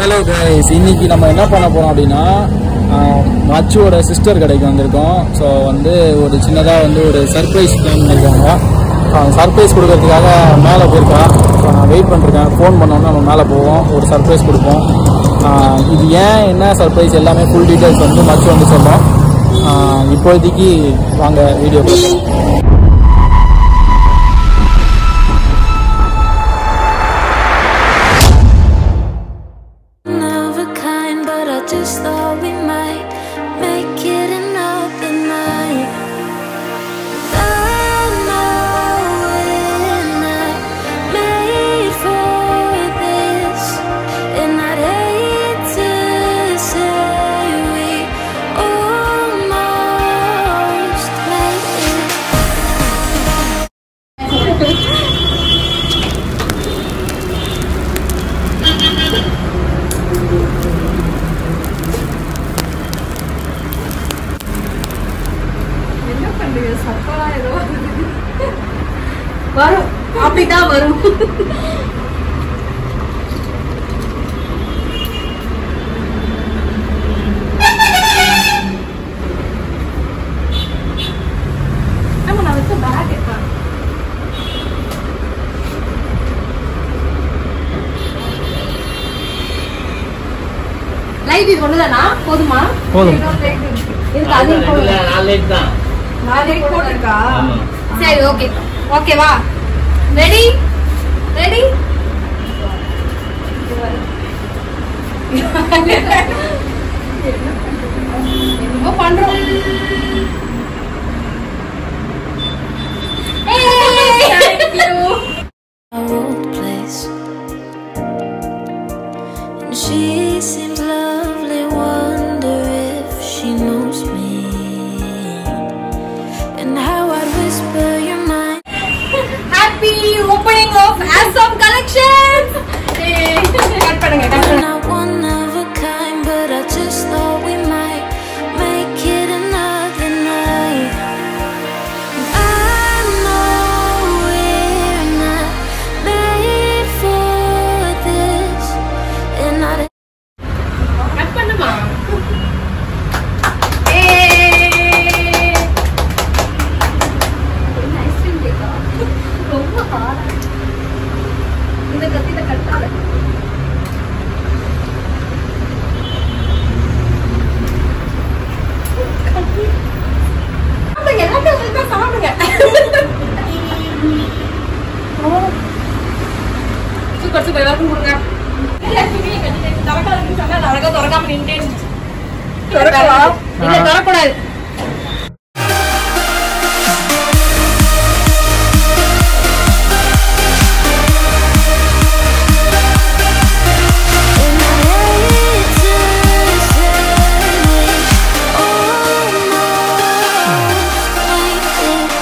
Hello guys இன்னைக்கு நம்ம என்ன பண்ண போறோம் அப்படின்னா ஆஹ், மச்சுவோட சிஸ்டர் கடைக்கு வந்திருக்கோம் ஸோ வந்து ஒரு சின்னதாக வந்து ஒரு சர்ப்ரைஸ் பிளான் பண்ணியிருக்காங்க சர்ப்ரைஸ் கொடுக்கறதுக்காக மேலே போயிருக்கா ஸோ நான் வெயிட் பண்ணிருக்கேன் ஃபோன் பண்ணோன்னா நம்ம மேலே போவோம் ஒரு சர்ப்ரைஸ் கொடுப்போம் ஆஹ், இது ஏன் என்ன சர்ப்ரைஸ் எல்லாமே ஃபுல் டீட்டெயில்ஸ் வந்து மச்சு வந்து சொல்லும் ஆஹ், இப்போதைக்கு வாங்க வீடியோ பார்க்கலாம் of a kind, but I just thought we might make it another night. I know we're not made for this, and I'd hate to say we almost made it. என்ன பண்றீங்க சப்பலா ஏதோ வருது. வரும் அப்படிதான் வரும் ஆமா, நான் வச்ச bag இருக்கா? Light இது ஒண்ணுதானா? போதுமா போதும். இருக்கு, அதையும் போடுங்க. நாளை போட்டிருக்கா சரி ஓகே ஓகேவா ரெடி ரெடி என்னமோ பண்றோம் our old place. And she seems lovely, wonder if she knows me. And how I'd whisper your mind. Happy opening of awesome collections cut பண்ணுங்க கட் We're பண்ணுங்க not one of a kind, but I just thought we might make it another night. I know we're not made for this, and I. Cut பண்ணுமா ரொம்ப ஹார்டா இந்த கத்தியில கட்டாத சாப்பிடுங்க எல்லாத்தையும் ஒழுங்கா சாப்பிடுங்க சூப்பர் சூப்பர் எல்லாருக்கும் கொடுங்க திறக்காதுன்னு சொன்னா அது அழகா திறக்காம நின்னுட்டே இருந்துச்சு. இல்ல திறக்கூடாது And I hate to say we almost made it.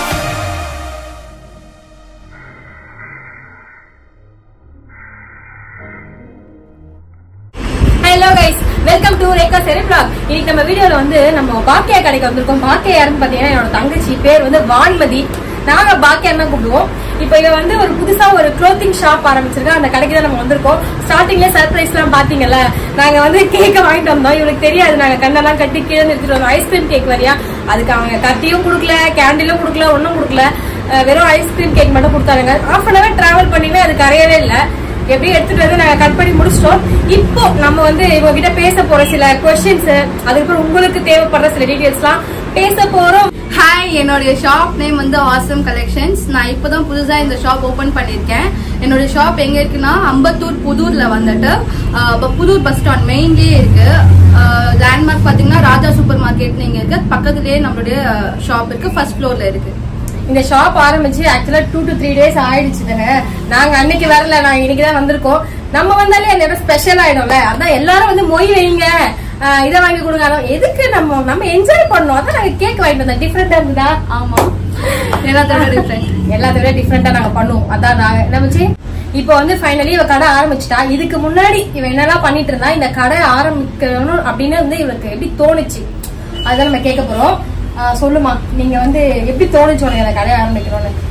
Hello guys welcome to Rekha Cherry vlog இன்னைக்கு நம்ம வீடியோல வந்து நம்ம பாக்கியா கடைக்கு வந்திருக்கோம் பாக்கியா யாருன்னு பாத்தீங்கன்னா என்னோட தங்கச்சி பேர் வந்து வான்மதி நாங்க பாக்கியா தான் கூப்பிடுவோம் இப்போ இவ வந்து ஒரு புதுசா ஒரு க்ளோத்திங் ஷாப் ஆரம்பிச்சிருக்கா அந்த கடைக்கு தான் நம்ம வந்திருக்கோம் ஸ்டார்டிங்ல சர்ப்ரைஸ் எல்லாம் பாத்தீங்கல்ல நாங்க வந்து கேக்க வாங்கிட்டு வந்தோம் இவளுக்கு தெரியாது நாங்க கண்ணெல்லாம் கட்டி கீழே நிறுத்திட்டு வந்தோம் ஐஸ்கிரீம் கேக் வரியா அதுக்கு அவங்க கத்தியும் கொடுக்கல கேண்டிலும் கொடுக்கல ஒன்னும் கொடுக்கல அஹ் வெறும் ஐஸ்கிரீம் கேக் மட்டும் கொடுத்தாங்க ஆஃப் அன் அவர் டிராவல் பண்ணிவே அது கரையவே இல்லை எப்படியும் எடுத்துட்டு வந்து நாங்க கட் பண்ணி முடிச்சிட்டோம் இப்போ நம்ம வந்து இவங்க கிட்ட பேச போற சில கொஸ்டின்ஸ் அதுக்கப்புறம் உங்களுக்கு தேவைப்படுற சில டீடைல்ஸ்லாம் பேச போறோம் ஹாய் என்னுடைய ஷாப் நேம் வந்து ஆசம் கலெக்ஷன்ஸ் நான் இப்போதான் புதுசா இந்த ஷாப் ஓபன் பண்ணிருக்கேன் என்னோட ஷாப் எங்க இருக்குன்னா அம்பத்தூர் புதூர்ல வந்துட்டு ஆஹ் ப- புதூர் பஸ் ஸ்டாண்ட் மெயின்லயே இருக்கு லேண்ட்மார்க் பாத்தீங்கன்னா ராஜா சூப்பர் மார்க்கெட் இங்க இருக்கு பக்கத்துலயே நம்மளுடைய ஷாப் இருக்கு ஃபர்ஸ்ட் ஃப்ளோர்ல இருக்கு இந்த ஷாப் ஆரம்பிச்சு ஆக்சுவலா டூ டு த்ரீ டேஸ் ஆயிடுச்சு தானே நாங்க அன்னைக்கு வரல நாங்க இன்னைக்கு தான் வந்திருக்கோம் நம்ம வந்தாலே அந்த இடம் ஸ்பெஷல் ஆயிடும்ல அதான் எல்லாரும் வந்து மொய் வைங்க ஆஹ் இதை வாங்கி கொடுங்க அதான் எதுக்கு நம்ம நம்ம என்ஜாய் பண்ணோம் அதான் நாங்க கேக் வாங்கிட்டு வந்தோம் டிஃப்ரெண்டா இருந்ததா ஆமா எல்லாத்தோட டிஃப்ரெண்ட் எல்லாத்த விட டிஃப்ரெண்டா நாங்க பண்ணுவோம் அதான் நாங்க என்ன மச்சி? இப்போ வந்து ஃபைனலி இவ கடை ஆரம்பிச்சிட்டா இதுக்கு முன்னாடி இவ என்னெல்லாம் பண்ணிட்டு இருந்தா இந்த கடை ஆரம்பிக்கணும் அப்படின்னு வந்து இவளுக்கு எப்படி தோணுச்சு அதான் நம்ம கேட்க போறோம் ஆஹ் சொல்லுமா நீங்க வந்து எப்படி தோணுச்சு உனக்கு இந்த கடையை ஆரம்பிக்கணும்னு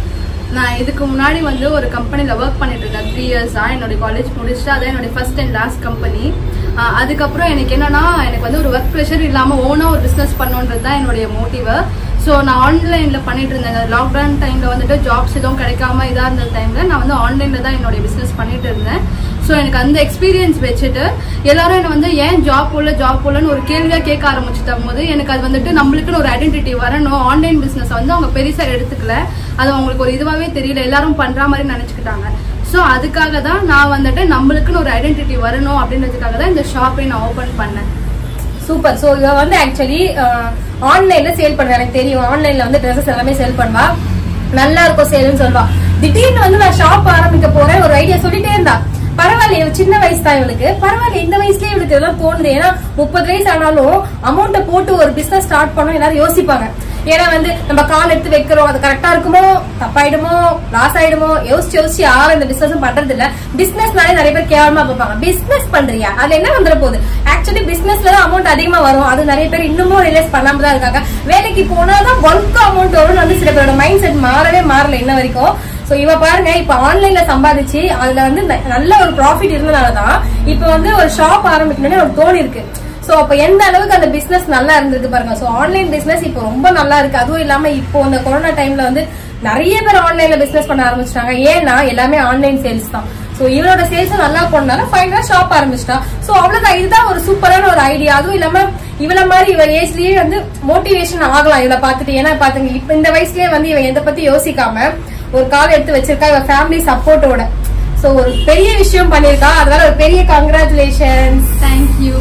நான் இதுக்கு முன்னாடி வந்து ஒரு கம்பெனில ஒர்க் பண்ணிட்டு இருக்கேன் த்ரீ இயர்ஸ் தான் என்னோட காலேஜ் முடிச்சுட்டு அதான் என்னோட ஃபர்ஸ்ட் அண்ட் லாஸ்ட் கம்பெனி அதுக்கப்புறம் எனக்கு என்னன்னா எனக்கு வந்து ஒரு ஒர்க் ப்ரெஷர் இல்லாம ஓனா ஒரு பிசினஸ் பண்ணணுன்றது தான் என்னுடைய மோட்டிவ் ஸோ நான் ஆன்லைன்ல பண்ணிட்டு இருந்தேன் லாக்டவுன் டைம்ல வந்துட்டு ஜாப்ஸ் எதுவும் கிடைக்காம இதா இருந்த டைம்ல நான் வந்து ஆன்லைன்ல தான் என்னுடைய பிசினஸ் பண்ணிட்டு இருந்தேன் ஸோ எனக்கு அந்த எக்ஸ்பீரியன்ஸ் வச்சுட்டு எல்லாரும் என்ன வந்து ஏன் ஜாப் போல ஜாப் போலன்னு ஒரு கேள்வியா கேட்க ஆரம்பிச்சுட்ட போது எனக்கு அது வந்துட்டு நம்மளுக்குன்னு ஒரு ஐடென்டிட்டி வரணும் ஆன்லைன் பிசினஸ் வந்து அவங்க பெருசா எடுத்துக்கல அது அவங்களுக்கு ஒரு இதுவாகவே தெரியல எல்லாரும் பண்ற மாதிரி நினைச்சுக்கிட்டாங்க ஸோ அதுக்காக தான் நான் வந்துட்டு நம்மளுக்குன்னு ஒரு ஐடென்டிட்டி வரணும் அப்படின்றதுக்காக தான் இந்த ஷாப்பை நான் ஓபன் பண்ணேன் சூப்பர் சோ இவ வந்து ஆக்சுவலி ஆன்லைன்ல சேல் பண்ணுவா எனக்கு தெரியும் ஆன்லைன்ல வந்து ட்ரெஸ்ஸஸ் எல்லாமே சேல் பண்ணுவா நல்லா இருக்கும் சேல்னு சொல்வா திடீர்னு வந்து நான் ஷாப் ஆரம்பிக்க போறேன் ஒரு ஐடியா சொல்லிட்டே இருந்தா பரவாயில்ல இவ சின்ன வயசு தான் இவளுக்கு பரவாயில்ல இந்த வயசுலயே இவளுக்கு இதெல்லாம் தோணுது ஏன்னா முப்பது வயசு ஆனாலும் அமௌண்ட்டை போட்டு ஒரு பிசினஸ் ஸ்டார்ட் பண்ணோம் எல்லாரும் யோசிப்பாங்க ஏன்னா வந்து நம்ம கால் எடுத்து வைக்கிறோம் அது கரெக்டா இருக்குமோ தப்பாயிடுமோ லாஸ் ஆயிடுமோ யோசிச்சு யோசிச்சு யாரும் இந்த பிசினஸ் பண்றது இல்ல பிசினஸ்னாலே நிறைய பேர் கேவலமா பார்ப்பாங்க பிசினஸ் பண்றியா அதுல என்ன வந்துட போகுது ஆக்சுவலி பிசினஸ்ல தான் அமௌண்ட் அதிகமா வரும் அது நிறைய பேர் இன்னமும் ரியலைஸ் பண்ணாம தான் இருக்காங்க வேலைக்கு போனாதான் பல்க் அமௌண்ட் வரும்னு வந்து சில பேரோட மைண்ட் செட் மாறவே மாறல இன்ன வரைக்கும் சோ இவ பாருங்க இப்ப ஆன்லைன்ல சம்பாதிச்சு அதுல வந்து ந- நல்ல ஒரு ப்ராஃபிட் இருந்தனாலதான் இப்ப வந்து ஒரு ஷாப் ஆரம்பிக்கணும்னு ஒரு தோணி இருக்கு சோ அப்ப எந்த அளவுக்கு அந்த பிசினஸ் நல்லா இருந்திருக்கு பாருங்க சோ ஆன்லைன் பிசினஸ் இப்போ ரொம்ப நல்லா இருக்கு அதுவும் இல்லாம இப்போ இந்த கொரோனா டைம்ல வந்து நிறைய பேர் ஆன்லைன்ல பிசினஸ் பண்ண ஆரம்பிச்சிட்டாங்க ஏன்னா எல்லாமே ஆன்லைன் சேல்ஸ் தான் சோ இவளோட சேல்ஸ் நல்லா போனால ஃபைனலா ஷாப் ஆரம்பிச்சிட்டா சோ அவ்வளவுதான் இதுதான் ஒரு சூப்பரான ஒரு ஐடியா அதுவும் இல்லாம இவள மாதிரி இவ ஏஜ்லயே வந்து மோட்டிவேஷன் ஆகலாம் இவள பாத்துட்டு ஏன்னா பாத்துங்க இப்ப இந்த வயசுலயே வந்து இவ எதை பத்தி யோசிக்காம ஒரு கால் எடுத்து வச்சிருக்கா இவ ஃபேமிலி சப்போர்ட்டோட சோ ஒரு பெரிய விஷயம் பண்ணிருக்கா அதனால ஒரு பெரிய கங்க்ராச்சுலேஷன்ஸ் தேங்க்யூ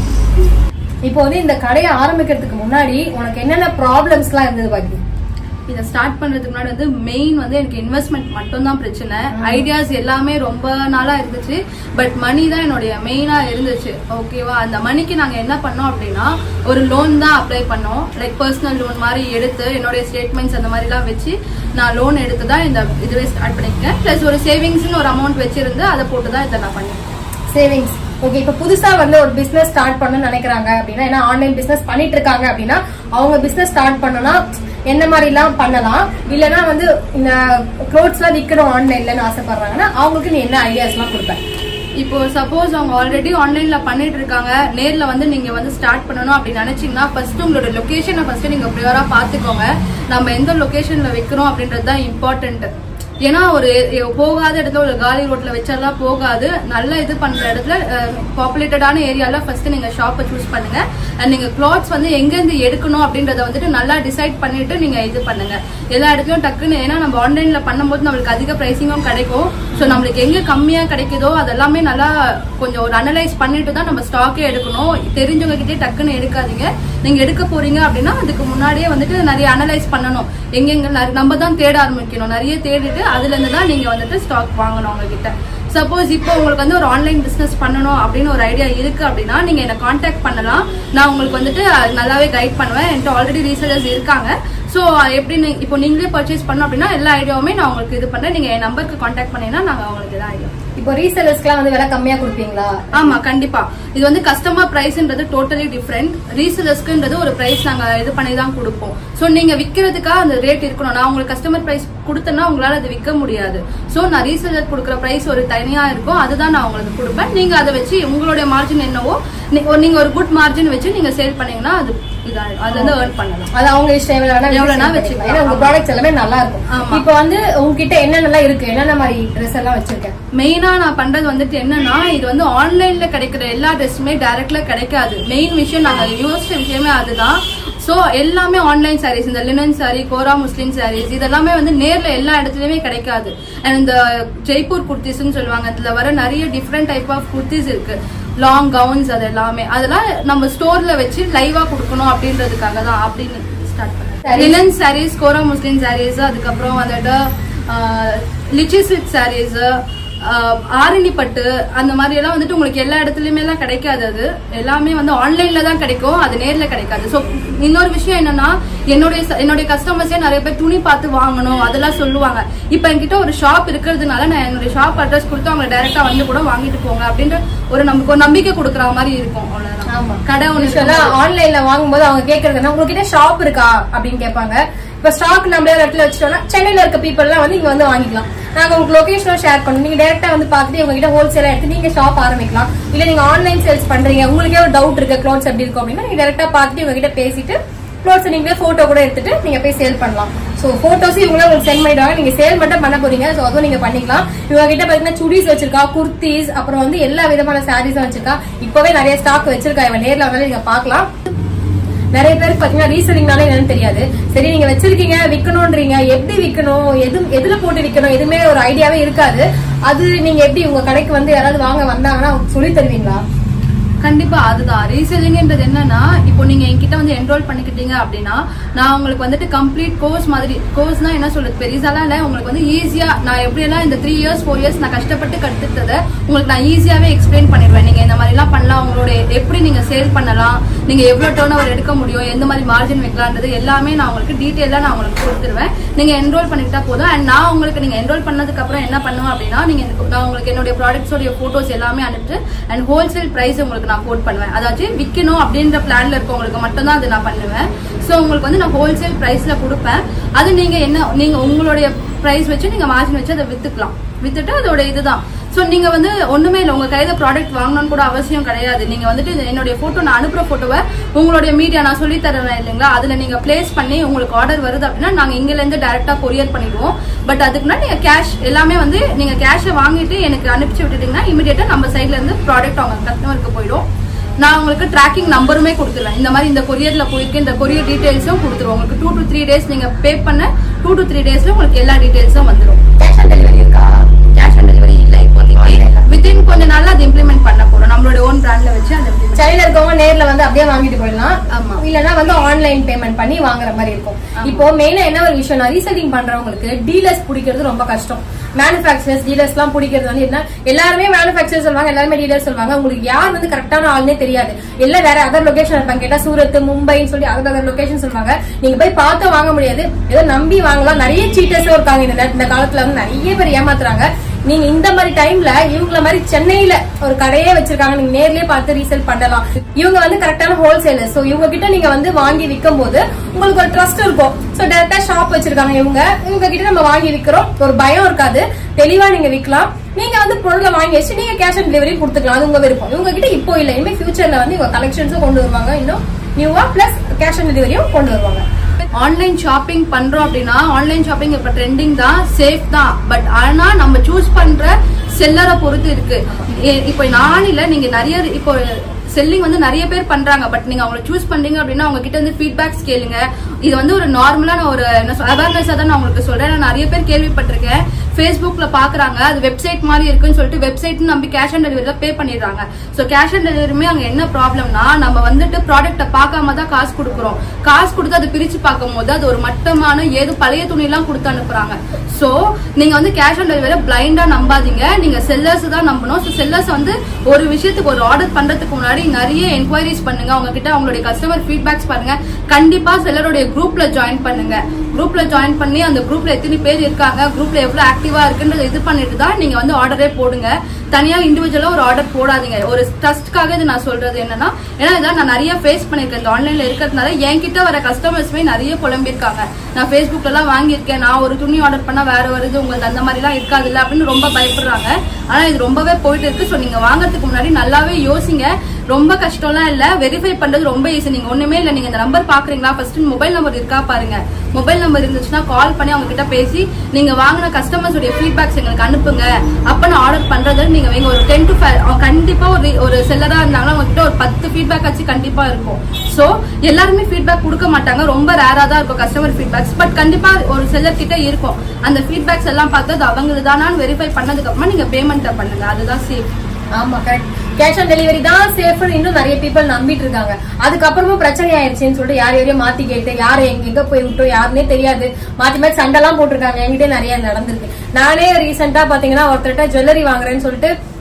இப்போ வந்து இந்த கடையை ஆரம்பிக்கிறதுக்கு முன்னாடி உனக்கு என்னென்ன ப்ராப்ளம்ஸ் எல்லாம் இருந்தது பாக்கி இதை ஸ்டார்ட் பண்றதுக்கு முன்னாடி வந்து மெயின் வந்து எனக்கு இன்வெஸ்ட்மெண்ட் மட்டும் தான் பிரச்சனை ஐடியாஸ் எல்லாமே ரொம்ப நாளா இருந்துச்சு பட் மணி தான் என்னுடைய மெயினா இருந்துச்சு ஓகேவா அந்த மணிக்கு நாங்க என்ன பண்ணோம் அப்படின்னா ஒரு லோன் தான் அப்ளை பண்ணோம் லைக் பர்சனல் லோன் மாதிரி எடுத்து என்னுடைய ஸ்டேட்மெண்ட்ஸ் அந்த மாதிரி எல்லாம் வச்சு நான் லோன் எடுத்து தான் இந்த இதுவே ஸ்டார்ட் பண்ணிருக்கேன் பிளஸ் ஒரு சேவிங்ஸ்னு ஒரு அமௌண்ட் வச்சிருந்து அதை போட்டு தான் இதை நான் பண்ணிருக்கேன் சேவிங்ஸ் ஓகே இப்ப புதுசா வந்து ஒரு பிசினஸ் ஸ்டார்ட் பண்ண நினைக்கிறாங்க அப்படின்னா ஏன்னா ஆன்லைன் பிசினஸ் பண்ணிட்டு இருக்காங்க அப்படின்னா அவங்க பிசினஸ் ஸ்டார்ட் பண்ணனா என்ன மாதிரி எல்லாம் பண்ணலாம் இல்லனா வந்து இந்த க்ளோத்ஸ் எல்லாம் விற்கணும் ஆன்லைன்லன்னு ஆசைப்படுறாங்கன்னா அவங்களுக்கு நீ என்ன ஐடியாஸ் எல்லாம் கொடுப்ப இப்போ சப்போஸ் அவங்க ஆல்ரெடி ஆன்லைன்ல பண்ணிட்டு இருக்காங்க நேர்ல வந்து நீங்க வந்து ஸ்டார்ட் பண்ணணும் அப்படின்னு நினைச்சீங்கன்னா ஃபர்ஸ்ட் உங்களோட லொகேஷனை ஃபர்ஸ்ட் நீங்க ப்ரியோரா பாத்துக்கோங்க நம்ம எந்த லொகேஷன்ல வைக்கிறோம் அப்படின்றது தான் இம்பார்ட்டன்ட் ஏன்னா ஒரு எ- போகாத இடத்துல ஒரு காலி ரோட்ல வச்சாலாம் போகாது நல்ல இது பண்ற இடத்துல பாப்புலேட்டடான ஏரியால ஃபர்ஸ்ட் நீங்க ஷாப்பை சூஸ் பண்ணுங்க அண்ட் நீங்க கிளாத்ஸ் வந்து எங்க இருந்து எடுக்கணும் அப்படின்றத வந்துட்டு நல்லா டிசைட் பண்ணிட்டு நீங்க இது பண்ணுங்க எல்லா இடத்துலயும் டக்குன்னு ஏன்னா நம்ம ஆன்லைன்ல பண்ணும்போது நம்மளுக்கு அதிக பிரைசிங்கும் கிடைக்கும் ஸோ நம்மளுக்கு எங்க கம்மியா கிடைக்குதோ அதெல்லாமே நல்லா கொஞ்சம் ஒரு அனலைஸ் பண்ணிட்டு தான் நம்ம ஸ்டாக்கே எடுக்கணும் தெரிஞ்சவங்க கிட்டே டக்குன்னு எடுக்காதீங்க நீங்க எடுக்க போறீங்க அப்படின்னா அதுக்கு முன்னாடியே வந்துட்டு நிறைய அனலைஸ் பண்ணணும் எங்கெங்க நிறைய- நம்ம தான் தேட ஆரம்பிக்கணும் நிறைய தேடிட்டு அதுல இருந்து தான் நீங்க வந்துட்டு ஸ்டாக் வாங்கணும் அவங்க கிட்ட சப்போஸ் இப்போ உங்களுக்கு வந்து ஒரு ஆன்லைன் பிசினஸ் பண்ணணும் அப்படின்னு ஒரு ஐடியா இருக்கு அப்படின்னா நீங்க என்ன காண்டாக்ட் பண்ணலாம் நான் உங்களுக்கு வந்துட்டு அஹ், நல்லாவே கைட் பண்ணுவேன் என்கிட்ட ஆல்ரெடி ரீசர்ச்சர்ஸ் இருக்காங்க ஸோ எப்படி நீ- இப்போ நீங்களே பர்ச்சேஸ் பண்ணோம் அப்படின்னா எல்லா ஐடியாவுமே நான் உங்களுக்கு இது பண்றேன் நீங்க என் நம்பருக்கு காண்டாக்ட் பண்ணீங்கன்னா நாங்க உங்களுக்கு எதாவது ஐடியா இப்போ ரீசெலர்ஸ்க்குலாம் வந்து விலை கம்மியா கொடுப்பீங்களா ஆமா கண்டிப்பா இது வந்து கஸ்டமர் பிரைஸ்ன்றது டோட்டலி டிஃப்ரெண்ட் ரீசேலர்ஸ்க்குன்றது ஒரு பிரைஸ் நாங்க இது பண்ணி தான் கொடுப்போம் சோ நீங்க விக்கிறதுக்கா அந்த ரேட் இருக்கணும் நான் உங்களுக்கு கஸ்டமர் பிரைஸ் கொடுத்தேன்னா உங்களால அது விற்க முடியாது சோ நான் ரீசேலர் கொடுக்குற பிரைஸ் ஒரு தனியா இருக்கும் அதுதான் நான் உங்களுக்கு கொடுப்பேன் நீங்க அதை வச்சு உங்களுடைய மார்ஜின் என்னவோ நீ- ஒரு- நீங்க ஒரு குட் மார்ஜின் வச்சு நீங்க சேல் பண்ணீங்கன்னா அது இதாயிடும் அது வந்து ஏர்ன் பண்ணலாம் அது அவங்க இஷ்டம் எவ்வளவு வேணா எவ்வளவு வேணா வச்சுக்கலாம். வச்சுக்கலாம். ஏன்னா உங்க ஆமா. ப்ராடக்ட்ஸ் எல்லாமே நல்லா இருக்கும் ஆமா. இப்போ வந்து உங்ககிட்ட என்னென்னலாம் இருக்கு என்னென்ன மாதிரி ட்ரெஸ் எல்லாம் வச்சிருக்கேன் மெயினா நான் பண்றது வந்துட்டு என்னன்னா இது வந்து ஆன்லைன்ல கிடைக்கிற எல்லா ட்ரெஸ்ஸுமே டைரக்ட்ல கிடைக்காது மெயின் விஷயம் நாங்க யோசிச்ச விஷயமே அதுதான் சோ எல்லாமே ஆன்லைன் சாரீஸ் இந்த linen saree kora muslin sarees இதெல்லாமே வந்து நேர்ல எல்லா இடத்துலயுமே கிடைக்காது அண்ட் இந்த ஜெய்ப்பூர் குர்த்திஸ்ன்னு சொல்லுவாங்க இதுல வர நிறைய டிஃப்ரெண்ட் டைப் ஆஃப் குர்த்திஸ் இருக்கு லாங் கவுன்ஸ் அது எல்லாமே அதெல்லாம் நம்ம ஸ்டோர்ல வச்சு லைவா கொடுக்கணும் அப்படின்றதுக்காக தான் அப்படின்னு ஸ்டார்ட் பண்ணேன் Sarees. Linen sarees kora muslin sarees அதுக்கப்புறம் வந்துட்டு லிச்சி ஸ்விட் சாரீஸ் ஆரணி பட்டு அந்த மாதிரி எல்லாம் வந்துட்டு உங்களுக்கு எல்லா இடத்துலயுமே எல்லாம் கிடைக்காது அது எல்லாமே வந்து ஆன்லைன்ல தான் கிடைக்கும் அது நேர்ல கிடைக்காது ஸோ இன்னொரு விஷயம் என்னன்னா என்னுடைய ச- என்னுடைய கஸ்டமர்ஸே நிறைய பேர் துணி பார்த்து வாங்கணும் அதெல்லாம் சொல்லுவாங்க இப்போ என்கிட்ட ஒரு ஷாப் இருக்கிறதுனால நான் என்னுடைய ஷாப் அட்ரஸ் கொடுத்து அவங்க டைரக்டா வந்து கூட வாங்கிட்டு போங்க அப்படின்ற ஒரு நமக்கு ஒரு நம்பிக்கை கொடுக்குற மாதிரி இருக்கும் ஆமா. அவ்வளவுதான் கடை ஒன்று யூஸ்வலா ஆன்லைன்ல வாங்கும்போது அவங்க கேக்குறது என்ன உங்ககிட்ட ஷாப் இருக்கா அப்படின்னு கேட்பாங்க இப்ப ஸ்டாக் நம்மளே ஒரு இடத்துல வச்சுட்டோம்னா சென்னையில இருக்க பீப்புள் எல்லாம் வந்து இங்க வந்து வாங்கிக்கலாம் நாங்க உங்களுக்கு லொகேஷனும் ஷேர் பண்ணுவோம் நீங்க டேரக்டா வந்து பார்த்துட்டு உங்ககிட்ட ஹோல்சேலா எடுத்து நீங்க ஷாப் ஆரம்பிக்கலாம் இல்ல நீங்க ஆன்லைன் சேல்ஸ் பண்றீங்க உங்களுக்கே ஒரு டவுட் இருக்கு க்ளோத்ஸ் எப்படி இருக்கும் அப்படின்னா நீங்க டேரக்டா பார்த்துட்டு உங்ககிட்ட பேசிட்டு க்ளோத்ஸ் நீங்களே போட்டோ கூட எடுத்துட்டு நீங்க போய் சேல் பண்ணலாம் சோ போட்டோஸ் இவங்களே உங்களுக்கு சென்ட் பண்ணிடுவாங்க நீங்க சேல் மட்டும் பண்ண போறீங்க சோ அதுவும் நீங்க பண்ணிக்கலாம் இவங்க கிட்ட பாத்தீங்கன்னா சுடிஸ் வச்சிருக்கா குர்த்திஸ் அப்புறம் வந்து எல்லா விதமான சாரீஸும் வச்சிருக்கா இப்பவே நிறைய ஸ்டாக் வச்சிருக்கா இவன் நேர்ல வந்தாலும் நீங்க பார்க்கலாம் நிறைய பேருக்கு பாத்தீங்கன்னா ரீசெல்லிங்னாலே என்னன்னு தெரியாது சரி நீங்க வச்சிருக்கீங்க விக்கணும்ன்றீங்க எப்படி விக்கணும் எது எதுல போட்டு விக்கணும் எதுவுமே ஒரு ஐடியாவே இருக்காது அது நீங்க எப்படி உங்க கடைக்கு வந்து யாராவது வாங்க வந்தாங்கன்னா சொல்லி தருவீங்களா கண்டிப்பா அதுதான் ரீசெல்லிங்ன்றது என்னன்னா இப்போ நீங்க என்கிட்ட வந்து என்ரோல் பண்ணிக்கிட்டீங்க அப்படின்னா நான் உங்களுக்கு வந்துட்டு கம்ப்ளீட் கோர்ஸ் மாதிரி கோர்ஸ்னா என்ன சொல்றது பெருசாலாம் இல்ல உங்களுக்கு வந்து ஈஸியா நான் எப்படியெல்லாம் இந்த த்ரீ இயர்ஸ் ஃபோர் இயர்ஸ் நான் கஷ்டப்பட்டு கத்துத்ததை உங்களுக்கு நான் ஈஸியாவே எக்ஸ்பிளைன் பண்ணிடுவேன் நீங்க இந்த மாதிரி எல்லாம் பண்ணலாம் உங்களோட எப்படி நீங்க சேல் பண்ணலாம் நீங்க எவ்வளவு டேர்ன் ஓவர் எடுக்க முடியும் எந்த மாதிரி மார்ஜின் வைக்கலான்றது எல்லாமே நான் உங்களுக்கு டீட்டெயிலா நான் உங்களுக்கு கொடுத்துருவேன் நீங்க என்ரோல் பண்ணிக்கிட்டா போதும் அண்ட் நான் உங்களுக்கு நீங்க என்ரோல் பண்ணதுக்கு அப்புறம் என்ன பண்ணுவேன் அப்படின்னா நீங்க எனக்கு- நான் உங்களுக்கு என்னுடைய ப்ராடக்ட்ஸோட போட்டோஸ் எல்லாமே அனுப்பிட்டு அண்ட் ஹோல்சேல் பிரைஸ் உங்களுக்கு நான் கோட் பண்ணுவேன் அதாச்சும் விற்கணும் அப்படின்ற பிளான்ல இருக்கவங்களுக்கு மட்டும்தான் அது நான் பண்ணுவேன் ஸோ உங்களுக்கு வந்து நான் ஹோல்சேல் பிரைஸ்ல கொடுப்பேன் அது நீங்க என்ன நீங்க உங்களுடைய பிரைஸ் வச்சு நீங்க மார்ஜின் வச்சு அதை வித்துக்கலாம் வித்துட்டு அதோட இதுதான் சோ நீங்க வந்து ஒண்ணுமே இல்ல உங்க கையில ப்ராடக்ட் வாங்கணும்னு கூட அவசியம் கிடையாது நீங்க வந்துட்டு இது என்னுடைய போட்டோ நான் அனுப்புற போட்டோவை உங்களுடைய மீடியா நான் சொல்லி தரேன் இல்லைங்களா அதுல நீங்க பிளேஸ் பண்ணி உங்களுக்கு ஆர்டர் வருது அப்படின்னா நாங்க இங்கில இருந்து டைரக்டா கொரியர் பண்ணிடுவோம் பட் அதுக்கு முன்னாடி நீங்க கேஷ் எல்லாமே வந்து நீங்க கேஷை வாங்கிட்டு எனக்கு அனுப்பிச்சு விட்டுட்டீங்கன்னா இமீடியட்டா நம்ம சைட்ல இருந்து ப்ராடக்ட் அவங்க கஸ்டமருக்கு போயிடும் நான் உங்களுக்கு ட்ராக்கிங் நம்பருமே கொடுத்துருவேன் இந்த மாதிரி இந்த கொரியர்ல போயிருக்கு இந்த கொரியர் டீடைல்ஸும் கொடுத்துருவோம் உங்களுக்கு டூ டு த்ரீ டேஸ் நீங்க பே பண்ண டூ டு த்ரீ டேஸ்ல உங்களுக்கு எல்லா டீடைல்ஸும் வந்துடும் கேஷ் ஆன் டெலிவரி இருக்கா கேஷ் ஆன் டெலிவரி இல்ல இப்போதைக்கு வித்தின் கொஞ்ச நாள்ல அது இம்ப்ளிமெண்ட் பண்ண போறோம் நம்மளோட ஓன் பிராண்ட்ல வச்சு அதை implement சென்னையில இருக்கவங்க நேர்ல வந்து அப்படியே வாங்கிட்டு போயிடலாம் ஆமா. இல்லனா வந்து ஆன்லைன் பேமெண்ட் பண்ணி வாங்குற மாதிரி இருக்கும் இப்போ மெயினா என்ன ஒரு விஷயம் ரீசெல்லிங் பண்றவங்களுக்கு டீலர்ஸ் பிடிக்கிறது ரொம்ப கஷ்டம் மேனுஃபேக்சரர்ஸ் டீலர்ஸ் எல்லாம் பிடிக்கிறது வந்து என்ன எல்லாருமே மேனுஃபேக்சர் சொல்லுவாங்க எல்லாருமே டீலர் சொல்லுவாங்க உங்களுக்கு யார் வந்து கரெக்டான ஆள்னே தெரியாது எல்லாம் வேற அதர் லொகேஷன் இருப்பாங்க கேட்டா சூரத் மும்பைன்னு சொல்லி அதர் அதர் லொகேஷன் சொல்லுவாங்க நீங்க போய் பார்த்து வாங்க முடியாது ஏதோ நம்பி வாங்கலாம் நிறைய சீட்டர்ஸும் இருக்காங்க இந்த நேரத்துல- இந்த காலத்துல வந்து நிறைய பேர் ஏமாத்துறாங்க நீங்க இந்த மாதிரி டைம்ல இவங்கள மாதிரி சென்னையில ஒரு கடையே வச்சிருக்காங்க நீங்க நேர்லயே பார்த்து ரீசேல் பண்ணலாம் இவங்க வந்து கரெக்டான ஹோல்சேலர் சோ இவங்க கிட்ட நீங்க வந்து வாங்கி விற்கும் போது உங்களுக்கு ஒரு ட்ரஸ்ட் இருக்கும் சோ டேரக்டா ஷாப் வச்சிருக்காங்க இவங்க இவங்க கிட்ட நம்ம வாங்கி விக்கிறோம் ஒரு பயம் இருக்காது தெளிவா நீங்க விற்கலாம் நீங்க வந்து பொருளை வாங்கி வச்சு நீங்க கேஷ் ஆன் டெலிவரி கொடுத்துக்கலாம் அது உங்க விருப்பம் இவங்க கிட்ட இப்போ இல்ல இனிமே ஃபியூச்சர்ல வந்து இவங்க கலெக்ஷன்ஸும் கொண்டு வருவாங்க இன்னும் நியூவா பிளஸ் கேஷ் ஆன் டெலிவரியும் கொண்டு வருவாங்க ஆன்லைன் ஷாப்பிங் பண்றோம் அப்படின்னா ஆன்லைன் ஷாப்பிங் இப்ப ட்ரெண்டிங் தான் சேஃப் தான் பட் ஆனா நம்ம சூஸ் பண்ற செல்லரை பொறுத்து இருக்கு ஏ- இப்போ நான் இல்ல நீங்க நிறைய இப்போ செல்லிங் வந்து நிறைய பேர் பண்றாங்க பட் நீங்க அவங்களை சூஸ் பண்றீங்க அப்படின்னா அவங்க கிட்ட இருந்து ஃபீட்பேக்ஸ் கேளுங்க இது வந்து ஒரு நார்மலான ஒரு அவேர்னஸா தான் நான் உங்களுக்கு சொல்றேன் நான் நிறைய பேர் கேள்விப்பட்டிருக்கேன் ஃபேஸ்புக்ல பாக்குறாங்க அது வெப்சைட் மாதிரி இருக்குன்னு சொல்லிட்டு வெப்சைட் நம்பி கேஷ் ஆன் டெலிவரி பே பண்ணிடுறாங்க சோ கேஷ் ஆன் டெலிவரியுமே அங்க என்ன ப்ராப்ளம்னா நம்ம வந்துட்டு ப்ராடக்ட்டை பார்க்காம தான் காசு கொடுக்குறோம் காசு கொடுத்து அதை பிரிச்சு பார்க்கும் போது அது ஒரு மட்டமான ஏதோ பழைய துணி எல்லாம் கொடுத்து அனுப்புறாங்க சோ நீங்க வந்து கேஷ் ஆன் டெலிவரி பிளைண்டா நம்பாதீங்க நீங்க செல்லர்ஸ் தான் நம்பணும் ஸோ செல்லர்ஸ் வந்து ஒரு விஷயத்துக்கு ஒரு ஆர்டர் பண்றதுக்கு முன்னாடி நிறைய என்கொயரிஸ் பண்ணுங்க அவங்க கிட்ட அவங்களுடைய கஸ்டமர் ஃபீட்பேக்ஸ் பாருங்க கண்டிப்பா செல்லருடைய குரூப்ல ஜாயின் பண்ணுங்க குரூப்ல ஜாயின் பண்ணி அந்த குரூப்ல எத்தனை பேர் இருக்காங்க குரூப்ல எவ்வளவு ஆக்டிவா இருக்குன்றது இது பண்ணிட்டு தான் நீங்க வந்து ஆர்டரே போடுங்க தனியா இண்டிவிஜுவலா ஒரு ஆர்டர் போடாதீங்க ஒரு ட்ரஸ்ட்காக இது நான் சொல்றது என்னன்னா ஏன்னா இதான் நான் நிறைய ஃபேஸ் பண்ணிருக்கேன் இந்த ஆன்லைன்ல இருக்கிறதுனால என்கிட்ட வர கஸ்டமர்ஸ்மே நிறைய புலம்பிருக்காங்க நான் ஃபேஸ்புக்ல எல்லாம் வாங்கியிருக்கேன் நான் ஒரு துணி ஆர்டர் பண்ணா வேற வருது உங்களுக்கு அந்த மாதிரி எல்லாம் இருக்காது இல்ல அப்படின்னு ரொம்ப பயப்படுறாங்க ஆனா இது ரொம்பவே போயிட்டு இருக்கு ஸோ நீங்க வாங்குறதுக்கு முன்னாடி நல்லாவே யோசிங்க ரொம்ப கஷ்டம்லாம் இல்ல வெரிஃபை பண்றது ரொம்ப ஈஸி நீங்க ஒண்ணுமே இல்ல நீங்க இந்த நம்பர் பாக்குறீங்களா ஃபர்ஸ்ட் மொபைல் நம்பர் இருக்கா பாருங்க மொபைல் நம்பர் இருந்துச்சுன்னா கால் பண்ணி அவங்க கிட்ட பேசி நீங்க வாங்கின கஸ்டமர்ஸ் உடைய ஃபீட்பேக்ஸ் எங்களுக்கு அனுப்புங்க அப்ப நான் ஆர்டர் பண்றது நீங்க வைங்க ஒரு டென் டு ஃபைவ் கண்டிப்பா ஒரு ஒரு செல்லரா இருந்தாங்கன்னா அவங்க கிட்ட ஒரு பத்து ஃபீட்பேக் ஆச்சு கண்டிப்பா இருக்கும் சோ எல்லாருமே ஃபீட்பேக் கொடுக்க மாட்டாங்க ரொம்ப ரேரா தான் இருக்கும் கஸ்டமர் ஃபீட்பேக்ஸ் பட் கண்டிப்பா ஒரு செல்லர் கிட்ட இருக்கும் அந்த ஃபீட்பேக்ஸ் எல்லாம் பார்த்து அது அவங்களுக்கு தானான்னு வெரிஃபை பண்ணதுக்கு அப்புறமா நீங்க பேமெண்ட் பண்ணுங்க அதுதான் சேஃப் ஆமா கரெக்ட் கேஷ் ஆன் டெலிவரி தான் சேஃப் இன்னும் நிறைய பீப்பிள் நம்பிட்டு இருக்காங்க அதுக்கப்புறமும் பிரச்சனை ஆயிடுச்சுன்னு சொல்லிட்டு யார் யாரையும் மாத்தி கேட்டு யார் எங்க எங்க போய் விட்டோம் யாருன்னே தெரியாது மாத்தி மாத்தி சண்டைலாம் போட்டிருக்காங்க என்கிட்ட நிறைய நடந்திருக்கு நானே ரீசெண்டா பாத்தீங்கன்னா ஒருத்தர்கிட்ட ஜுவல்லரி வாங்குறேன்னு சொல்லிட்டு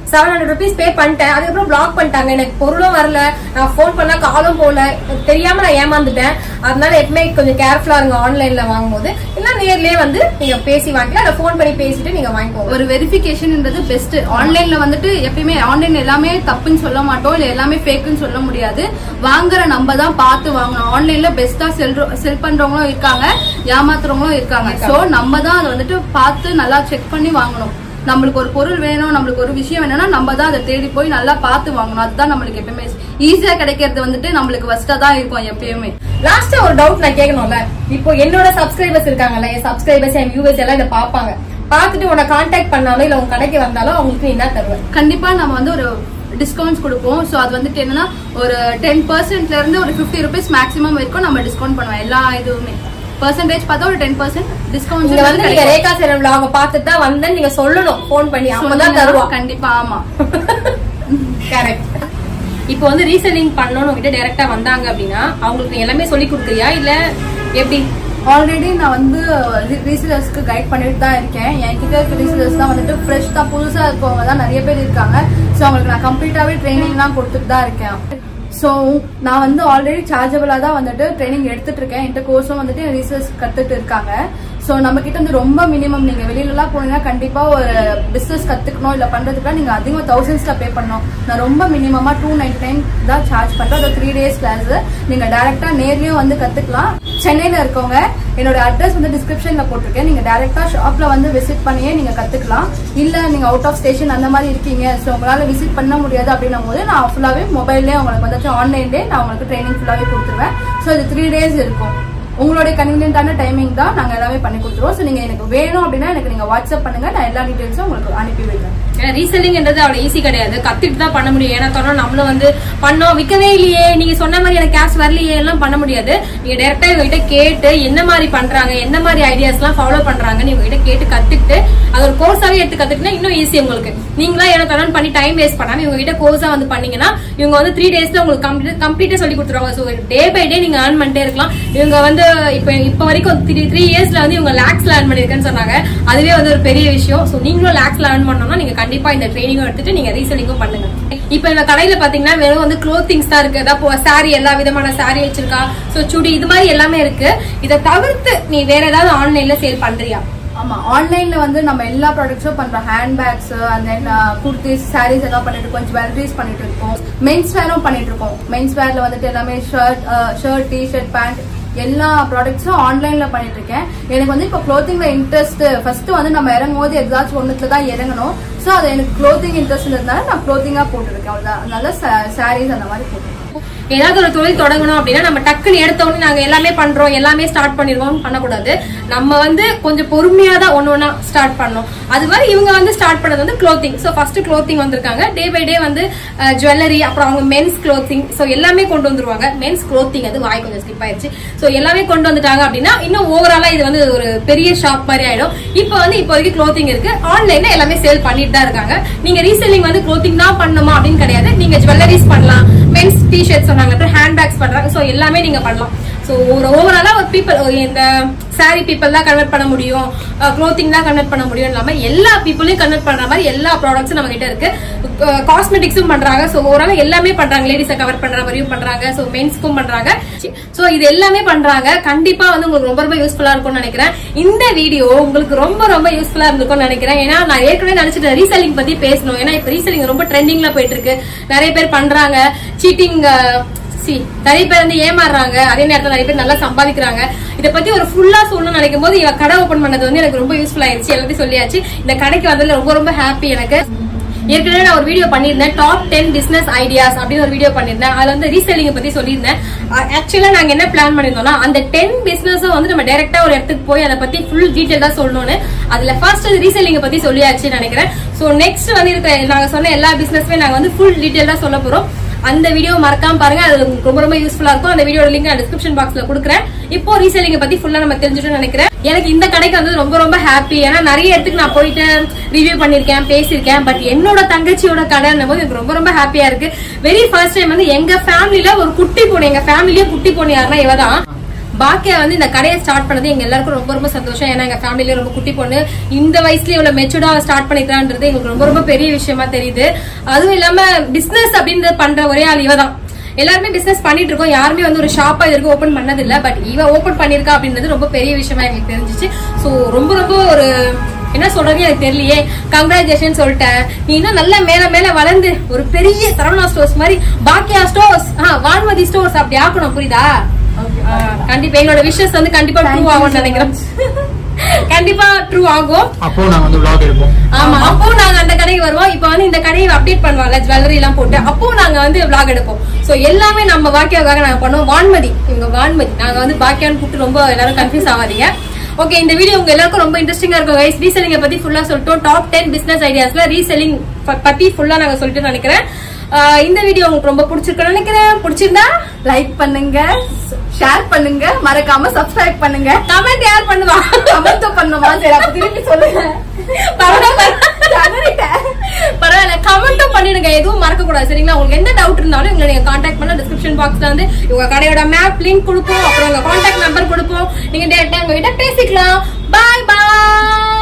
செவன் ஹண்ட்ரட் ருபீஸ் பே பண்ணிட்டேன் அதுக்கப்புறம் பிளாக் பண்ணிட்டாங்க எனக்கு பொருளும் வரல நான் ஃபோன் பண்ணா காலும் போகல தெரியாம நான் ஏமாந்துட்டேன் அதனால எப்பவுமே கொஞ்சம் கேர்ஃபுல்லா இருங்க ஆன்லைன்ல வாங்கும்போது இல்ல நேர்லயே வந்து நீங்க பேசி வாங்கிக்கலாம் இல்ல ஃபோன் பண்ணி பேசிட்டு நீங்க வாங்கிக்கோங்க ஒரு வெரிஃபிகேஷன்ன்றது பெஸ்ட் ஆன்லைன்ல வந்துட்டு எப்பயுமே ஆன்லைன் எல்லாமே தப்புன்னு சொல்ல மாட்டோம் இல்ல எல்லாமே ஃபேக்குன்னு சொல்ல முடியாது வாங்குற நம்ம தான் பார்த்து வாங்கணும் ஆன்லைன்ல பெஸ்டா செல் செல் பண்றவங்களும் இருக்காங்க ஏமாத்துறவங்களும் இருக்காங்க சோ நம்ம தான் அதை வந்துட்டு பார்த்து நல்லா செக் பண்ணி வாங்கணும் நம்மளுக்கு ஒரு பொருள் வேணும் நம்மளுக்கு ஒரு விஷயம் வேணும்னா நம்ம தான் அதை தேடி போய் நல்லா பார்த்து வாங்கணும் அதுதான் நம்மளுக்கு எப்பயுமே ஈஸியா கிடைக்கிறது வந்துட்டு நம்மளுக்கு ஃபர்ஸ்டா தான் இருக்கும் எப்பயுமே லாஸ்டா ஒரு டவுட் நான் கேட்கணும்ல இப்போ என்னோட சப்ஸ்கிரைபர்ஸ் இருக்காங்கல்ல என் சப்ஸ்கிரைபர்ஸ் என் வியூவர்ஸ் எல்லாம் இதை பார்ப்பாங்க பார்த்துட்டு உன்னை கான்டாக்ட் பண்ணாலும் இல்ல உங்க கடைக்கு வந்தாலும் அவங்களுக்கு நீ என்ன தருவேன் கண்டிப்பா நம்ம வந்து ஒரு டிஸ்கவுண்ட்ஸ் கொடுப்போம் சோ அது வந்துட்டு என்னன்னா ஒரு டென் பர்சன்ட்ல இருந்து ஒரு ஃபிஃப்டி ருபீஸ் மேக்ஸிமம் வரைக்கும் நம்ம டிஸ்கவுண்ட் பண்ணுவோம் எல்லா இதுவுமே பர்சன்டேஜ் பார்த்தா ஒரு டென் பர்சன்ட் நீங்க வந்து நீங்க டிஸ்கவுண்ட் ரேகா சேனல் vlog பார்த்துட்டு தான் வந்தேன் நீங்க சொல்லணும் ஃபோன் பண்ணி அப்பதான் தருவோம் கண்டிப்பா ஆமா கரெக்ட் இப்போ வந்து ரீசெல்லிங் பண்ணணும்னு உங்ககிட்ட டைரக்டா வந்தாங்க அப்படின்னா அவங்களுக்கு நீ எல்லாமே சொல்லி கொடுக்குறியா இல்ல எப்படி ஆல்ரெடி நான் வந்து ரீசேலர்ஸ்க்கு கைட் பண்ணிட்டு தான் இருக்கேன் என்கிட்ட இருக்க ரீசேலர்ஸ் தான் வந்துட்டு ஃப்ரெஷ் தான் புதுசா இருக்கவங்க தான் நிறைய பேர் இருக்காங்க ஸோ அவங்களுக்கு நான் கம்ப்ளீட்டாவே ட்ரைனிங்லாம் கொடுத்துட்டு தான் இருக்கேன் ஸோ நான் வந்து ஆல்ரெடி சார்ஜபிளா தான் வந்துட்டு ட்ரைனிங் எடுத்துட்டு இருக்கேன் என்கிட்ட கோர்ஸும் வந்துட்டு ரீசர்ச் கத்துட்டு இருக்காங்க ஸோ நம்ம கிட்ட வந்து ரொம்ப மினிமம் நீங்க வெளியில எல்லாம் போனீங்கன்னா கண்டிப்பா ஒரு பிசினஸ் கத்துக்கணும் இல்ல பண்றதுக்குலாம் நீங்க அதிகமாக தௌசண்ட்ஸ்ல பே பண்ணணும் நான் ரொம்ப மினிமமா டூ நைன்டி நைன் தான் சார்ஜ் பண்றேன் அது த்ரீ டேஸ் கிளாஸ் நீங்க டைரக்டா நேர்லயும் வந்து கத்துக்கலாம் சென்னையில இருக்கவங்க என்னோட அட்ரஸ் வந்து டிஸ்கிரிப்ஷன்ல போட்டிருக்கேன் நீங்க டைரக்டா ஷாப்ல வந்து விசிட் பண்ணியே நீங்க கத்துக்கலாம் இல்ல நீங்க அவுட் ஆஃப் ஸ்டேஷன் அந்த மாதிரி இருக்கீங்க ஸோ உங்களால விசிட் பண்ண முடியாது அப்படின்னும் போது நான் ஃபுல்லாவே மொபைல்லே உங்களுக்கு வந்துட்டு ஆன்லைன்லேயே நான் உங்களுக்கு ட்ரைனிங் ஃபுல்லாவே கொடுத்துருவேன் ஸோ இது த்ரீ டேஸ் இருக்கும் உங்களுடைய கன்வீனியன்டான டைமிங் தான் நாங்க எல்லாமே பண்ணி கொடுத்துருவோம் ஸோ நீங்க எனக்கு வேணும் அப்படின்னா எனக்கு நீங்க வாட்ஸ்அப் பண்ணுங்க நான் எல்லா டீடைல்ஸும் உங்களுக்கு அனுப்பி வைக்கிறேன் ஏன்னா ரீசெல்லிங்ன்றது அவ்வளவு ஈஸி கிடையாது கத்துட்டு தான் பண்ண முடியும் ஏன்னா தரோம் நம்மளும் வந்து பண்ணோம் விற்கவே இல்லையே நீங்க சொன்ன மாதிரி எனக்கு கேஷ் வரலையே எல்லாம் பண்ண முடியாது நீங்க டைரக்டா இவங்க கிட்ட கேட்டு என்ன மாதிரி பண்றாங்க என்ன மாதிரி ஐடியாஸ் எல்லாம் ஃபாலோ பண்றாங்கன்னு இவங்க கிட்ட கேட்டு கத்துக்கிட்டு அது ஒரு கோர்ஸாவே எடுத்து கத்துக்கிட்டா இன்னும் ஈஸி உங்களுக்கு நீங்களா என்ன தரோம் பண்ணி டைம் வேஸ்ட் பண்ணாம இவங்க கிட்ட கோர்ஸா வந்து பண்ணீங்கன்னா இவங்க வந்து த்ரீ டேஸ்ல உங்களுக்கு கம்ப்ளீட் கம்ப்ளீட்டா சொல்லி கொடுத்துருவாங்க ஸோ டே பை டே நீங்க ஏர்ன் பண்ணிட்டே இருக்கலாம் இவங்க வந்து இப்ப இப்ப வரைக்கும் த்ரீ த்ரீ இயர்ஸ்ல வந்து இவங்க லேக்ஸ்ல ஏர்ன் பண்ணிருக்கேன்னு சொன்னாங்க அதுவே வந்து ஒரு பெரிய விஷயம் ஸோ நீங்களும் லேக்ஸ்ல ஏர்ன் பண்ணோம்னா நீங்க கண்டிப்பா இந்த ட்ரைனிங்கும் எடுத்துட்டு நீங்க ரீசெல்லிங்கும் பண்ணுங்க இப்ப இந்த கடையில பாத்தீங்கன்னா வெறும் வந்து க்ளோத்திங்ஸ் தான் இருக்கு அதாவது சாரி எல்லா விதமான சாரி வச்சிருக்கா சோ சுடி இது மாதிரி எல்லாமே இருக்கு இதை தவிர்த்து நீ வேற ஏதாவது ஆன்லைன்ல சேல் பண்றியா ஆமா ஆன்லைன்ல வந்து நம்ம எல்லா ப்ராடக்ட்ஸும் பண்றோம் hand bags and then kurtis sarees எல்லாம் பண்ணிட்டு இருக்கோம் ஜுவல்லரிஸ் பண்ணிட்டு இருக்கோம் மென்ஸ் வேரும் பண்ணிட்டு இருக்கோம் மென்ஸ் வேர்ல வந்துட்டு எல்லாமே shirt shirt T shirt pant எல்லா ப்ராடக்ட்ஸும் ஆன்லைன்ல பண்ணிட்டு இருக்கேன் எனக்கு வந்து இப்போ க்ளோத்திங்ல இன்ட்ரெஸ்ட் ஃபர்ஸ்ட் வந்து நம்ம இறங்கும் போது எக்ஸாச்சும் ஒண்ணுத்துல தான் இறங்கணும் ஸோ அது எனக்கு க்ளோத்திங் இன்ட்ரெஸ்ட் இருந்ததுனால நான் க்ளோத்திங்கா போட்டுருக்கேன் அவ்வளவுதான் அதனால சாரீஸ் அந்த மாதிரி போட்டுருக்கேன் ஏதாவது ஒரு தொழில் தொடங்கணும் அப்படின்னா நம்ம டக்குன்னு எடுத்த உடனே நாங்க எல்லாமே பண்றோம் எல்லாமே ஸ்டார்ட் பண்ணிருவோம் பண்ணக்கூடாது நம்ம வந்து கொஞ்சம் பொறுமையா தான் ஒன்னு ஒன்னா ஸ்டார்ட் பண்ணோம் அது மாதிரி இவங்க வந்து ஸ்டார்ட் பண்ணது வந்து க்ளோத்திங் ஸோ ஃபர்ஸ்ட் க்ளோத்திங் வந்திருக்காங்க டே பை டே வந்து ஜுவல்லரி அப்புறம் அவங்க மென்ஸ் க்ளோத்திங் ஸோ எல்லாமே கொண்டு வந்துருவாங்க மென்ஸ் க்ளோத்திங் அது வாய் கொஞ்சம் ஸ்கிப் ஆயிடுச்சு ஸோ எல்லாமே கொண்டு வந்துட்டாங்க அப்படின்னா இன்னும் ஓவராலா இது வந்து ஒரு பெரிய ஷாப் மாதிரி ஆயிடும் இப்போ வந்து இப்போதைக்கு க்ளோத்திங் இருக்கு ஆன்லைன்ல எல்லாமே சேல் பண்ணிட்டு தான் இருக்காங்க நீங்க ரீசெல்லிங் வந்து க்ளோத்திங் தான் பண்ணணுமா அப்படின்னு கிடையாது நீங்க ஜுவல்லரிஸ் பண்ணலாம் மென்ஸ் டி ஷர்ட் சொன்னாங்க அப்புறம் ஹேண்ட் பேக்ஸ் பண்றாங்க ஸோ எல்லாமே நீங்க பண்ணலாம் ஸோ ஒரு ஓவராலா ஒரு பீப்புள் இந்த சாரி பீப்புள் தான் கன்வெர்ட் பண்ண முடியும் க்ளோத்திங் தான் கன்வெர்ட் பண்ண முடியும் இல்லாம எல்லா பீப்புளையும் கன்வெர்ட் பண்ற மாதிரி எல்லா ப்ராடக்ட்ஸும் நம்ம கிட்ட இருக்கு காஸ்மெட்டிக்ஸும் பண்றாங்க ஸோ ஓவரால் எல்லாமே பண்றாங்க லேடிஸை கவர் பண்ற மாதிரியும் பண்றாங்க ஸோ மென்ஸ்க்கும் பண்றாங்க ஸோ இது எல்லாமே பண்றாங்க கண்டிப்பா வந்து உங்களுக்கு ரொம்ப ரொம்ப யூஸ்ஃபுல்லா இருக்கும்னு நினைக்கிறேன் இந்த வீடியோ உங்களுக்கு ரொம்ப ரொம்ப யூஸ்ஃபுல்லா இருந்திருக்கும்னு நினைக்கிறேன் ஏன்னா நான் ஏற்கனவே நினைச்சிட்டு ரீசெல்லிங் பத்தி பேசணும் ஏன்னா இப்ப ரீசெல்லிங் ரொம்ப ட்ரெண்டிங்ல போயிட்டு இருக்கு நிறைய பேர் பண்றாங்க சீட்டிங் சி நிறைய பேர் வந்து ஏமாறுறாங்க அதே நேரத்துல நிறைய பேர் நல்லா சம்பாதிக்கிறாங்க இத பத்தி ஒரு ஃபுல்லா சொல்லணும்னு நினைக்கும் போது இவ கடை ஓபன் பண்ணது வந்து எனக்கு ரொம்ப யூஸ்ஃபுல் ஆயிருச்சு எல்லாத்தையும் சொல்லியாச்சு இந்த கடைக்கு வந்ததுல ரொம்ப ரொம்ப ஹாப்பி எனக்கு ஏற்கனவே நான் ஒரு வீடியோ பண்ணியிருந்தேன் டாப் டென் பிசினஸ் ஐடியாஸ் அப்படின்னு ஒரு வீடியோ பண்ணியிருந்தேன் அதுல வந்து ரீசெல்லிங் பத்தி சொல்லியிருந்தேன் ஆக்சுவலா நாங்க என்ன பிளான் பண்ணிருந்தோம்னா அந்த டென் பிசினஸ் வந்து நம்ம டைரக்டா ஒரு இடத்துக்கு போய் அதை பத்தி ஃபுல் டீடைல் தான் சொல்லணும்னு அதுல ஃபர்ஸ்ட் ரீசெல்லிங் பத்தி சொல்லியாச்சுன்னு நினைக்கிறேன் சோ நெக்ஸ்ட் வந்து இருக்க நாங்க சொன்ன எல்லா பிசினஸ்மே நாங்க வந்து ஃபுல் டீடைல் தான் சொல்ல போறோம் அந்த வீடியோ மறக்காம பாருங்க அது உங்களுக்கு ரொம்ப ரொம்ப யூஸ்ஃபுல்லா இருக்கும் அந்த வீடியோட லிங்க் நான் டிஸ்கிரிப்ஷன் பாக்ஸ்ல கொடுக்குறேன் இப்போ ரீசெல்லிங் பத்தி ஃபுல்லா நம்ம தெரிஞ்சுட்டு நினைக்கிறேன் எனக்கு இந்த கடைக்கு வந்து ரொம்ப ரொம்ப ஹாப்பி ஏன்னா நிறைய இடத்துக்கு நான் போயிட்டு ரிவ்யூ பண்ணிருக்கேன் பேசியிருக்கேன் பட் என்னோட தங்கச்சியோட கடைன்னும் போது எனக்கு ரொம்ப ரொம்ப ஹாப்பியா இருக்கு வெரி ஃபர்ஸ்ட் டைம் வந்து எங்க ஃபேமிலில ஒரு குட்டி பொண்ணு எங்க ஃபேமிலியே குட்டி பொண்ணு யாருன்னா இவ தான் பாக்கியா வந்து இந்த கடையை ஸ்டார்ட் பண்ணது எங்க எல்லாருக்கும் ரொம்ப ரொம்ப சந்தோஷம் ஏன்னா எங்க ஃபேமிலியில ரொம்ப குட்டி பொண்ணு இந்த வயசுலயே இவ்வளவு மெச்சூர்டா ஸ்டார்ட் பண்ணிக்கிறான்றது எங்களுக்கு ரொம்ப ரொம்ப பெரிய விஷயமா தெரியுது அதுவும் இல்லாம பிசினஸ் அப்படின்றது பண்ற ஒரே ஆள் இவ தான் எல்லாருமே பிசினஸ் பண்ணிட்டு இருக்கோம் யாருமே வந்து ஒரு ஷாப்பா இது வரைக்கும் ஓபன் பண்ணது இல்ல பட் இவ ஓபன் பண்ணிருக்கா அப்படின்றது ரொம்ப பெரிய விஷயமா எங்களுக்கு தெரிஞ்சிச்சு சோ ரொம்ப ரொம்ப ஒரு என்ன சொல்றது எனக்கு தெரியலையே கங்க்ராச்சுலேஷன் சொல்லிட்டேன் நீ இன்னும் நல்ல மேல மேல வளர்ந்து ஒரு பெரிய சரவணா ஸ்டோர்ஸ் மாதிரி பாக்கியா ஸ்டோர்ஸ் வான்மதி ஸ்டோர்ஸ் அப்படி ஆக்கணும் புரியுதா ஆ, கண்டிப்பா எங்களோட விஷஸ் வந்து கண்டிப்பா ட்ரூ ஆகும்னு நினைக்கிறேன் கண்டிப்பா ட்ரூ ஆகும் அப்போ நாங்க வந்து vlog எடுப்போம் ஆமா அப்போ நாங்க அந்த கடைக்கு வருவோம் இப்போ வந்து இந்த கடையை அப்டேட் பண்ணுவாங்கல்ல ஜுவல்லரி எல்லாம் போட்டு அப்போ நாங்க வந்து vlog எடுப்போம் சோ எல்லாமே நம்ம பாக்கியாவுக்காக நாங்க பண்ணுவோம் வான்மதி இவங்க வான்மதி நாங்க வந்து பாக்கியான்னு கூப்பிட்டு ரொம்ப எல்லாரும் கன்ஃபியூஸ் ஆகாதீங்க ஓகே இந்த வீடியோ உங்க எல்லாருக்கும் ரொம்ப இன்ட்ரெஸ்டிங்கா இருக்கும் கைஸ் ரீசெல்லிங்க பத்தி ஃபுல்லா சொல்லிட்டோம் டாப் டென் பிசினஸ் ஐடியாஸ்ல ரீசெல்லிங் பத்தி ஃபுல்லா நாங்க சொல்லிட்டு நினைக்கிறேன் ஆஹ் இந்த வீடியோ உங்களுக்கு ரொம்ப பிடிச்சிருக்கும்னு நினைக்கிறேன் பிடிச்சிருந்தா லைக் பண்ணுங்க ஷேர் பண்ணுங்க மறக்காம சப்ஸ்கிரைப் பண்ணுங்க கமெண்ட் யார் பண்ணுவா கமெண்ட் பண்ணுமா சரி அப்ப திருப்பி சொல்லுங்க பரவாயில்ல தவறிட்டேன். பரவாயில்ல கமெண்ட்டும் பண்ணிடுங்க எதுவும் மறக்க கூடாது சரிங்களா உங்களுக்கு எந்த டவுட் இருந்தாலும் எங்களை நீங்க காண்டாக்ட் பண்ண டிஸ்கிரிப்ஷன் பாக்ஸ்ல வந்து உங்க கடையோட மேப் லிங்க் கொடுப்போம் அப்புறம் உங்க காண்டாக்ட் நம்பர் கொடுப்போம் நீங்க டேரக்டா உங்க கிட்ட பேசிக்கலாம் பாய் பாய்